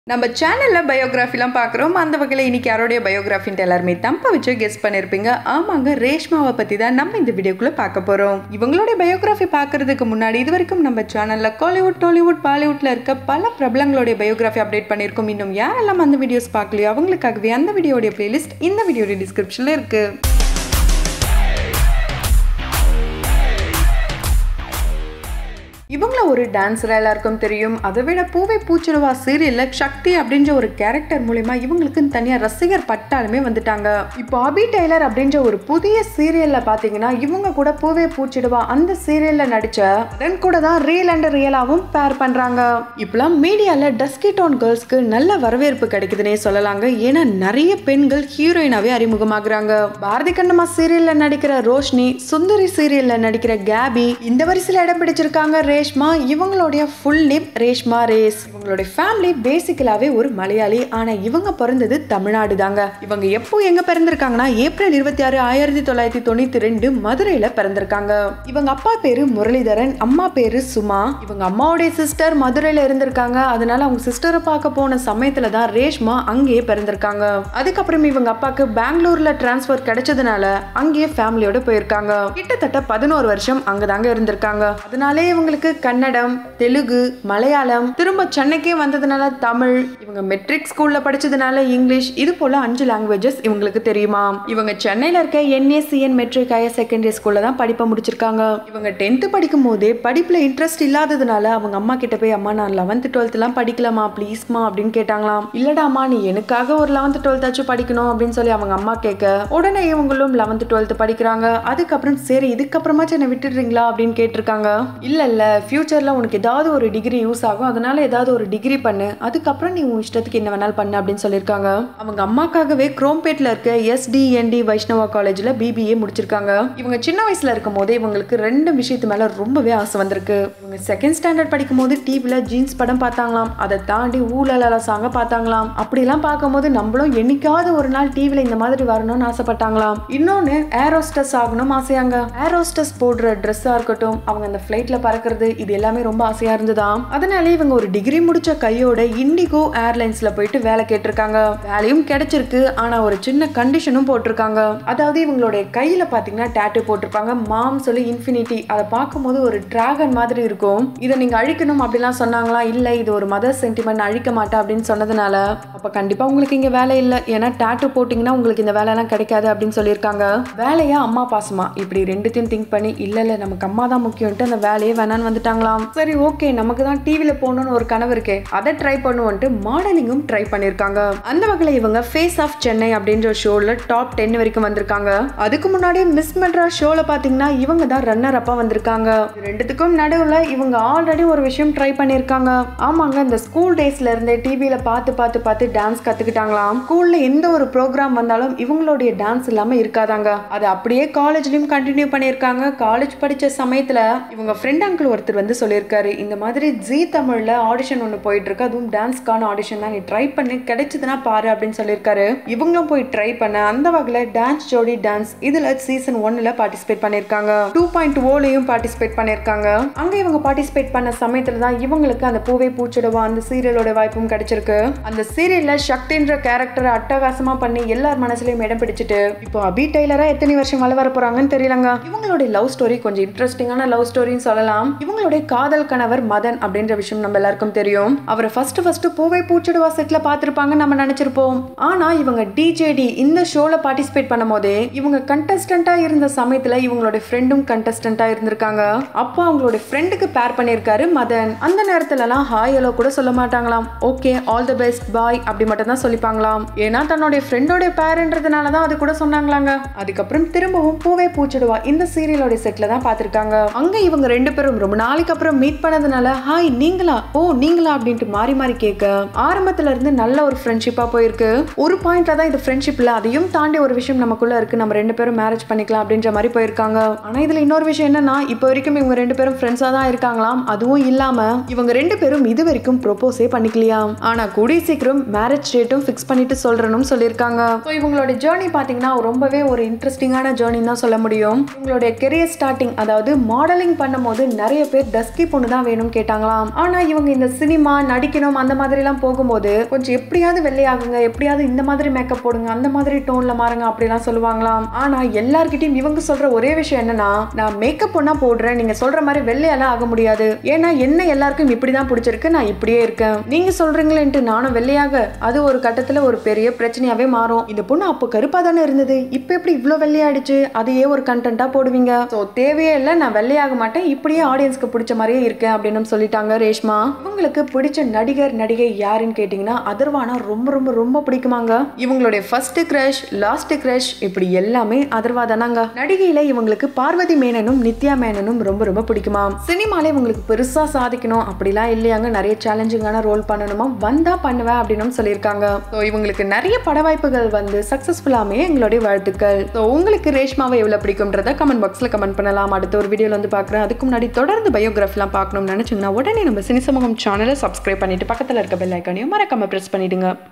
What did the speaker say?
நம்ம சேனலில் பயோகிராஃபிலாம் பார்க்குறோம் அந்த வகையில் இன்னைக்கு யாரோடைய பயோகிராஃபின்ட்டு எல்லாருமே தம்ப வச்சு கெஸ் பண்ணியிருப்பீங்க ஆமாங்க ரேஷ்மாவை பற்றி தான் நம்ம இந்த வீடியோக்குள்ளே பார்க்க போகிறோம் இவங்களுடைய பயோகிராஃபி பார்க்கறதுக்கு முன்னாடி இது வரைக்கும் நம்ம சேனலில் காலிவுட் டாலிவுட் பாலிவுட்டில் இருக்க பல பிரபலங்களுடைய பயோகிராஃபி அப்டேட் பண்ணியிருக்கோம் இன்னும் யாரெல்லாம் அந்த வீடியோஸ் பார்க்கலையோ அவங்களுக்காகவே அந்த வீடியோடைய பிளேலிஸ்ட் இந்த வீடியோடைய டிஸ்கிரிப்ஷனில் இருக்குது இவங்கள ஒரு டான்ஸராக எல்லாருக்கும் தெரியும் அதை விட பூவை பூச்சிடுவா சீரியலில் சக்தி அப்படின்ற ஒரு கேரக்டர் மூலிமா இவங்களுக்கு தனியாக ரசிகர் பட்டாலுமே வந்துட்டாங்க இப்போ அபி டெய்லர் அப்படின்ற ஒரு புதிய சீரியலில் பார்த்தீங்கன்னா இவங்க கூட பூவை பூச்சிடுவா அந்த சீரியலில் நடித்த தென் கூட தான் ரியல் அண்ட் ரியலாகவும் பேர் பண்ணுறாங்க இப்போலாம் மீடியாவில் டஸ்கி டோன் கேர்ள்ஸ்க்கு நல்ல வரவேற்பு கிடைக்குதுன்னே சொல்லலாங்க ஏன்னா நிறைய பெண்கள் ஹீரோயினாவே அறிமுகமாகறாங்க பாரதி கண்ணம்மா சீரியலில் நடிக்கிற ரோஷினி சுந்தரி சீரியலில் நடிக்கிற கேபி இந்த வரிசையில் இடம் பிடிச்சிருக்காங்க ரேஷ்மா இவங்களுடைய ஃபுல் நேம் ரேஷ்மா ரேஸ் இவங்களுடைய ஃபேமிலி பேசிக்கலாவே ஒரு மலையாளி ஆனா இவங்க பிறந்தது தமிழ்நாடு தாங்க இவங்க எப்போ எங்க பிறந்திருக்காங்கன்னா ஏப்ரல் இருபத்தி ஆறு ஆயிரத்தி தொள்ளாயிரத்தி தொண்ணூத்தி ரெண்டு மதுரையில பிறந்திருக்காங்க இவங்க அப்பா பேரு முரளிதரன் அம்மா பேரு சுமா இவங்க அம்மாவுடைய சிஸ்டர் மதுரையில இருந்திருக்காங்க அதனால அவங்க சிஸ்டரை பார்க்க போன சமயத்துல தான் ரேஷ்மா அங்கேயே பிறந்திருக்காங்க அதுக்கப்புறம் இவங்க அப்பாக்கு பெங்களூர்ல டிரான்ஸ்ஃபர் கிடைச்சதுனால அங்கேயே ஃபேமிலியோட போயிருக்காங்க கிட்டத்தட்ட பதினோரு வருஷம் அங்கதாங்க இருந்திருக்காங்க அதனாலே இவங்களுக்கு கன்னடம் தெலுங்கு மலையாளம் திரும்ப சென்னைக்கே வந்ததுனால தமிழ் இவங்க மெட்ரிக் ஸ்கூல்ல படிச்சதுனால இங்கிலீஷ் இது போல அஞ்சு லாங்குவேஜஸ் இவங்களுக்கு தெரியுமா இவங்க சென்னையில இருக்க என்ஏசிஎன் மெட்ரிக் ஹையர் செகண்டரி ஸ்கூல்ல தான் படிப்பை முடிச்சிருக்காங்க இவங்க டென்த்து படிக்கும் போதே படிப்புல இன்ட்ரெஸ்ட் இல்லாததுனால அவங்க அம்மா கிட்ட போய் அம்மா நான் லெவன்த் டுவெல்த் எல்லாம் படிக்கலாமா ப்ளீஸ்மா அப்படின்னு கேட்டாங்களாம் இல்லடாமா நீ எனக்காக ஒரு லெவன்த் டுவெல்த் ஆச்சும் படிக்கணும் அப்படின்னு சொல்லி அவங்க அம்மா கேட்க உடனே இவங்களும் லெவன்த் டுவெல்த் படிக்கிறாங்க அதுக்கப்புறம் சரி இதுக்கப்புறமாச்சும் என்ன விட்டுடுறீங்களா அப்படின்னு கேட்டிருக்காங்க இல்ல இல்ல ஃபியூச்சர்ல உனக்கு ஏதாவது ஒரு டிகிரி யூஸ் ஆகும் அதனால ஏதாவது ஒரு டிகிரி பண்ணு அதுக்கப்புறம் நீ உன் இஷ்டத்துக்கு என்ன வேணாலும் பண்ணு அப்படின்னு சொல்லியிருக்காங்க அவங்க அம்மாக்காகவே குரோம்பேட்ல இருக்க எஸ்டிஎன்டி வைஷ்ணவா காலேஜ்ல பிபிஏ முடிச்சிருக்காங்க இவங்க சின்ன வயசுல இருக்கும் போதே இவங்களுக்கு ரெண்டு விஷயத்து மேல ரொம்பவே ஆசை வந்திருக்கு இவங்க செகண்ட் ஸ்டாண்டர்ட் படிக்கும் போது டிவில ஜீன்ஸ் படம் பார்த்தாங்களாம் அதை தாண்டி ஊழல சாங்க பார்த்தாங்களாம் அப்படிலாம் பார்க்கும்போது நம்மளும் என்னைக்காவது ஒரு நாள் டிவில இந்த மாதிரி வரணும்னு ஆசைப்பட்டாங்களாம் இன்னொன்னு ஏரோஸ்டஸ் ஆகணும் ஆசையாங்க ஏரோஸ்டஸ் போடுற ட்ரெஸ்ஸா இருக்கட்டும் அவங்க அந்த ஃபிளைட்ல பறக்கிறது இது எல்லாமே ரொம்ப ஆசையா இருந்ததாம் அதனால இவங்க ஒரு டிகிரி முடிச்ச கையோட இண்டிகோ ஏர்லைன்ஸ்ல போயிட்டு வேலை கேட்டிருக்காங்க வேலையும் கிடைச்சிருக்கு ஆனா ஒரு சின்ன கண்டிஷனும் போட்டிருக்காங்க அதாவது இவங்களுடைய கையில பாத்தீங்கன்னா டேட்டு போட்டிருப்பாங்க மாம் சொல்லி இன்ஃபினிட்டி அதை பார்க்கும்போது ஒரு டிராகன் மாதிரி இருக்கும் இதை நீங்க அழிக்கணும் அப்படிலாம் சொன்னாங்களா இல்ல இது ஒரு மதர் சென்டிமெண்ட் அழிக்க மாட்டேன் அப்படின்னு சொன்னதுனால அப்ப கண்டிப்பா உங்களுக்கு இங்க வேலை இல்லை ஏன்னா டேட்டு போட்டிங்கன்னா உங்களுக்கு இந்த வேலையெல்லாம் கிடைக்காது அப்படின்னு சொல்லியிருக்காங்க வேலையா அம்மா பாசமா இப்படி ரெண்டுத்தையும் திங்க் பண்ணி இல்ல இல்ல நமக்கு அம்மா தான் முக்கியம்ட்டு அந்த வேலையே வேணான்னு வந்துட்டாங்களாம் சரி ஓகே நமக்கு தான் டிவில போகணும்னு ஒரு கனவு இருக்கே அதை ட்ரை பண்ணுவோன்ட்டு மாடலிங்கும் ட்ரை பண்ணியிருக்காங்க அந்த வகையில் இவங்க ஃபேஸ் ஆஃப் சென்னை அப்படின்ற ஒரு ஷோவில் டாப் டென் வரைக்கும் வந்திருக்காங்க அதுக்கு முன்னாடி மிஸ் மெட்ராஸ் ஷோவில் பார்த்தீங்கன்னா இவங்க தான் ரன்னர் அப்பா வந்திருக்காங்க இது ரெண்டுத்துக்கும் நடுவில் இவங்க ஆல்ரெடி ஒரு விஷயம் ட்ரை பண்ணியிருக்காங்க ஆமாங்க இந்த ஸ்கூல் டேஸ்ல இருந்தே டிவியில பார்த்து பார்த்து பார்த்து டான்ஸ் கத்துக்கிட்டாங்களாம் ஸ்கூல்ல எந்த ஒரு ப்ரோக்ராம் வந்தாலும் இவங்களுடைய டான்ஸ் இல்லாம இருக்காதாங்க அது அப்படியே காலேஜ்லயும் கண்டினியூ பண்ணியிருக்காங்க காலேஜ் படிச்ச சமயத்துல இவங்க ஃப்ரெண்ட் அங்கிள் ஒருத்தர் வந்து சொல்லியிருக்காரு இந்த மாதிரி ஜி தமிழ்ல ஆடிஷன் ஒன்று போயிட்டு இருக்கு அதுவும் டான்ஸ்க்கான ஆடிஷன் தான் நீ ட்ரை பண்ணி கிடைச்சதுன்னா பாரு அப்படின்னு சொல்லியிருக்காரு இவங்களும் போய் ட்ரை பண்ண அந்த வகையில் டான்ஸ் ஜோடி டான்ஸ் இதுல சீசன் ஒன்னுல பார்ட்டிசிபேட் பண்ணியிருக்காங்க டூ பாயிண்ட் ஓலையும் பார்ட்டிசிபேட் பண்ணியிருக்காங்க அங்க இவங்க பார்ட்டிசிபேட் பண்ண சமயத்துல தான் இவங்களுக்கு அந்த பூவை பூச்சிடுவா அந்த சீரியலோட வாய்ப்பும் கிடைச்சிருக்கு அந்த சீரியல்ல சக்தின்ற கேரக்டரை அட்டகாசமா பண்ணி எல்லார் மனசுலயும் இடம் பிடிச்சிட்டு இப்போ அபி டெய்லரா எத்தனை வருஷம் வள வர போறாங்கன்னு தெரியலங்க இவங்களுடைய லவ் ஸ்டோரி கொஞ்சம் இன்ட்ரெஸ்டிங்கான லவ் ஸ்டோரின்னு சொல்லலாம் இவங்களுடைய காதல் கணவர் மதன் அப்படின்ற விஷயம் நம்ம எல்லாருக்கும் தெரியும் அவரை ஃபர்ஸ்ட் ஃபர்ஸ்ட் பூவை பூச்சிடுவா செட்ல பார்த்திருப்பாங்க நம்ம நினைச்சிருப்போம் ஆனா இவங்க டிஜேடி இந்த ஷோல பார்ட்டிசிபேட் பண்ணும் போதே இவங்க கண்டஸ்டண்டா இருந்த சமயத்துல இவங்களுடைய ஃப்ரெண்டும் கண்டஸ்டண்டா இருந்திருக்காங்க அப்போ அவங்களுடைய ஃப்ரெண்டுக்கு பேர் பண்ணியிருக்காரு மதன் அந்த நேரத்துலலாம் ஹாய் ஹலோ கூட சொல்ல மாட்டாங்களாம் okay all the best bye அப்படி மட்டும் தான் சொல்லிப்பாங்களாம் ஏன்னா தன்னுடைய ஃப்ரெண்டோட பேருன்றதுனால தான் அது கூட சொன்னாங்களாங்க அதுக்கப்புறம் திரும்பவும் பூவே பூச்சிடுவா இந்த சீரியலோட செட்ல தான் பார்த்திருக்காங்க அங்க இவங்க ரெண்டு பேரும் ரொம்ப நாளைக்கு அப்புறம் மீட் பண்ணதுனால ஹாய் நீங்களா ஓ நீங்களா அப்படின்ட்டு மாறி மாறி கேட்க ஆரம்பத்துல இருந்து நல்ல ஒரு ஃப்ரெண்ட்ஷிப்பா போயிருக்கு ஒரு பாயிண்ட்ல தான் இது ஃப்ரெண்ட்ஷிப்ல அதையும் தாண்டி ஒரு விஷயம் நமக்குள்ள இருக்கு நம்ம ரெண்டு பேரும் மேரேஜ் பண்ணிக்கலாம் அப்படின்ற மாதிரி போயிருக்காங்க ஆனா இதுல இன்னொரு விஷயம் என்னன்னா இப்போ வரைக்கும் இவங்க ரெண்டு பேரும் ஃப்ரெண்ட்ஸா தான் இருக்காங்களாம் அதுவும் இல்லாம இவங்க ரெண்டு பேரும் இது வரைக்கும் ப்ரொபோஸே பண்ணிக்கலையாம் ஆனா கூடிய சீக்கிரம் மேரேஜ் டேட்டும் ஃபிக்ஸ் பண்ணிட்டு சொல்றேன்னு சொல்லியிருக்காங்க ஸோ இவங்களோட ஜேர்னி பாத்தீங்கன்னா ரொம்பவே ஒரு இன்ட்ரெஸ்டிங்கான ஜேர்னி தான் சொல்ல முடியும் இவங்களுடைய கெரியர் ஸ்டார்டிங் அதாவது மாடலிங் பண்ணும்போது நிறைய பேர் டஸ்கி பொண்ணு தான் வேணும்னு கேட்டாங்களாம் ஆனா இவங்க இந்த சினிமா நடிக்கணும் அந்த மாதிரி எல்லாம் போகும்போது கொஞ்சம் எப்படியாவது வெள்ளையாகுங்க எப்படியாவது இந்த மாதிரி மேக்கப் போடுங்க அந்த மாதிரி டோன்ல மாறுங்க அப்படிலாம் சொல்லுவாங்களாம் ஆனா எல்லார்கிட்டயும் இவங்க சொல்ற ஒரே விஷயம் என்னன்னா நான் மேக்கப் பொண்ணா போடுறேன் நீங்க சொல்ற மாதிரி வெள்ளையெல்லாம் ஆக முடியாது ஏன்னா என்ன எல்லாருக்கும் இப்படிதான் பிடிச்சிருக்கு நான் இப்படியே இருக்கேன் நீங்க சொல்றீங்களேன்ட்டு நானும் வெள்ளையாக அது ஒரு கட்டத்துல ஒரு பெரிய பிரச்சனையாவே மாறும் இந்த பொண்ணு அப்போ கருப்பா தானே இருந்தது இப்போ எப்படி இவ்வளோ வெள்ளையாயிடுச்சு அதையே ஒரு கண்டென்ட்டா போடுவீங்க ஸோ தேவையே இல்லை நான் வெள்ளையாக மாட்டேன் இப்படியே ஆடியன்ஸ்க்கு பிடிச்ச மாதிரியே இருக்கேன் அப்படின்னு சொல்லிட்டாங்க ரேஷ்மா இவங்களுக்கு பிடிச்ச நடிகர் நடிகை யாருன்னு கேட்டிங்கன்னா அதர்வானா ரொம்ப ரொம்ப ரொம்ப பிடிக்குமாங்க இவங்களுடைய ஃபர்ஸ்ட் கிரஷ் லாஸ்ட் கிரஷ் இப்படி எல்லாமே அதர்வா தானாங்க நடிகையில இவங்களுக்கு பார்வதி மேனனும் நித்யா மேனனும் ரொம்ப ரொம்ப பிடிக்குமா சினிமால இவங்களுக்கு பெருசா சாதிக்கணும் அப்படிலாம் இல்லையாங்க நிறைய சேலஞ்சிங்கான ரோல் பண்ணணுமா வந்தா பண்ணுவேன் அப்படின்னு சொல்லியிருக்காங்க ஸோ இவங்களுக்கு நிறைய பட வாய்ப்புகள் வந்து சக்ஸஸ்ஃபுல்லாமே எங்களுடைய வாழ்த்துக்கள் ஸோ உங்களுக்கு ரேஷ்மாவை எவ்வளோ பிடிக்கும்ன்றத கமெண்ட் பாக்ஸில் கமெண்ட் பண்ணலாம் அடுத்த ஒரு வீடியோவில் வந்து பார்க்குறேன் அதுக்கு முன்னாடி தொடர்ந்து பயோகிராஃபிலாம் பார்க்கணும்னு நினச்சிங்கன்னா உடனே நம்ம சினி சமூகம் சேனலை சப்ஸ்கிரைப் பண்ணிட்டு பக்கத்தில் இருக்க பெல் ஐக்கானையும் மறக்காம ப்ரெஸ் பண்ணிடுங்க